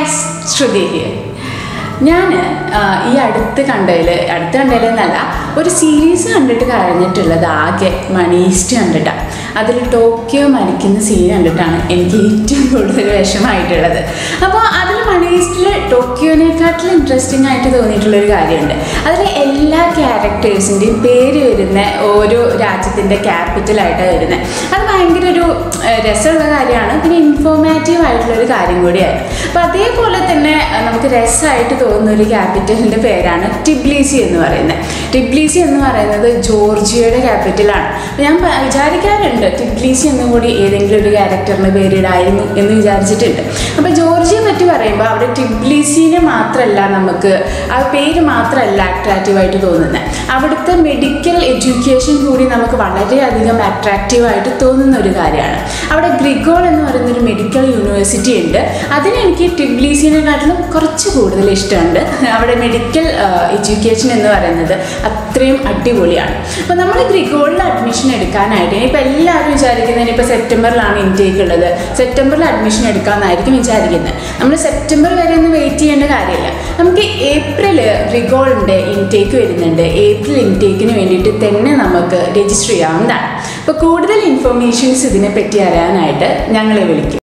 guys Shruti here ഞാൻ ഈ അടുത്ത് കണ്ടതിൽ അടുത്ത് കണ്ടതിൽ എന്നല്ല ഒരു സീരീസ് കണ്ടിട്ട് കഴിഞ്ഞിട്ടുള്ളത് ആകെ മണീസ്റ്റ് കണ്ടിട്ടാണ് അതിൽ ടോക്കിയോ മരിക്കുന്ന സീൻ കണ്ടിട്ടാണ് എനിക്ക് ഏറ്റവും കൂടുതൽ വിഷമമായിട്ടുള്ളത് അപ്പോൾ അതിൽ മണീസ്റ്റിൽ ടോക്കിയോനെക്കാട്ടിലും ഇൻട്രസ്റ്റിംഗ് ആയിട്ട് തോന്നിയിട്ടുള്ളൊരു കാര്യമുണ്ട് അതിൽ എല്ലാ ക്യാരക്ടേഴ്സിൻ്റെയും പേര് വരുന്ന ഓരോ രാജ്യത്തിൻ്റെ ക്യാപിറ്റലായിട്ടാണ് വരുന്നത് അത് ഭയങ്കര ഒരു ഏഹ്, രസമുള്ള കാര്യമാണ് പിന്നെ ഇൻഫോർമാറ്റീവ് ആയിട്ടുള്ളൊരു കാര്യം കൂടിയാണ് അപ്പോൾ അതേപോലെ തന്നെ അഹ്, നമുക്ക് രസമായിട്ട് തോന്നുന്ന ഒരു ക്യാപിറ്റലിൻ്റെ പേരാണ് ടിബ്ലീസി എന്ന് പറയുന്നത് ടിബ്ലീസി എന്ന് പറയുന്നത് ജോർജിയയുടെ ക്യാപിറ്റലാണ് അപ്പോൾ ഞാൻ പ- വിചാരിക്കാറുണ്ട് ടിബ്ലീസി എന്നും കൂടി ഏതെങ്കിലും ഒരു ക്യാരക്ടറിന് പേരിടായിരുന്നു എന്ന് വിചാരിച്ചിട്ടുണ്ട് അപ്പോൾ ജോർജിയെ പറ്റി പറയുമ്പോൾ അവിടെ ടിബ്ലീസിനെ മാത്രമല്ല നമുക്ക് ആ പേര് മാത്രമല്ല അട്രാക്റ്റീവായിട്ട് തോന്നുന്നത് അവിടുത്തെ മെഡിക്കൽ എഡ്യൂക്കേഷൻ കൂടി നമുക്ക് വളരെയധികം അട്രാക്റ്റീവായിട്ട് തോന്നുന്ന ഒരു കാര്യമാണ് അവിടെ ഗ്രിഗോൾ എന്ന് പറയുന്ന ഒരു മെഡിക്കൽ യൂണിവേഴ്സിറ്റി ഉണ്ട് അതിന് എനിക്ക് ടിബ്ലീസിനെക്കാട്ടിലും കുറച്ച് കൂടുതൽ ഇഷ്ടമുണ്ട് അവിടെ മെഡിക്കൽ എഡ്യൂക്കേഷൻ എന്ന് പറയുന്നത് അത്രയും അടിപൊളിയാണ് അപ്പോൾ നമ്മൾ ഗ്രിഗോളിൽ അഡ്മിഷൻ എടുക്കാനായിട്ട് ഇനിയിപ്പോൾ എല്ലാവരും വിചാരിക്കുന്നത് ഇപ്പോൾ സെപ്റ്റംബറിലാണ് ഇൻടേക്ക് ഉള്ളത് സെപ്റ്റംബറിൽ അഡ്മിഷൻ എടുക്കാമെന്നായിരിക്കും വിചാരിക്കുന്നത് നമ്മൾ സെപ്റ്റംബർ വരെ ഒന്നും വെയിറ്റ് ചെയ്യേണ്ട കാര്യമില്ല നമുക്ക് ഏപ്രിൽ റിഗോളിൻ്റെ ഇൻടേക്ക് വരുന്നുണ്ട് ഏപ്രിൽ ഇൻടേക്കിന് വേണ്ടിയിട്ട് തന്നെ നമുക്ക് രജിസ്റ്റർ ചെയ്യാവുന്നതാണ് അപ്പോൾ കൂടുതൽ ഇൻഫർമേഷൻസ് ഇതിനെപ്പറ്റി അറിയാനായിട്ട് ഞങ്ങളെ വിളിക്കും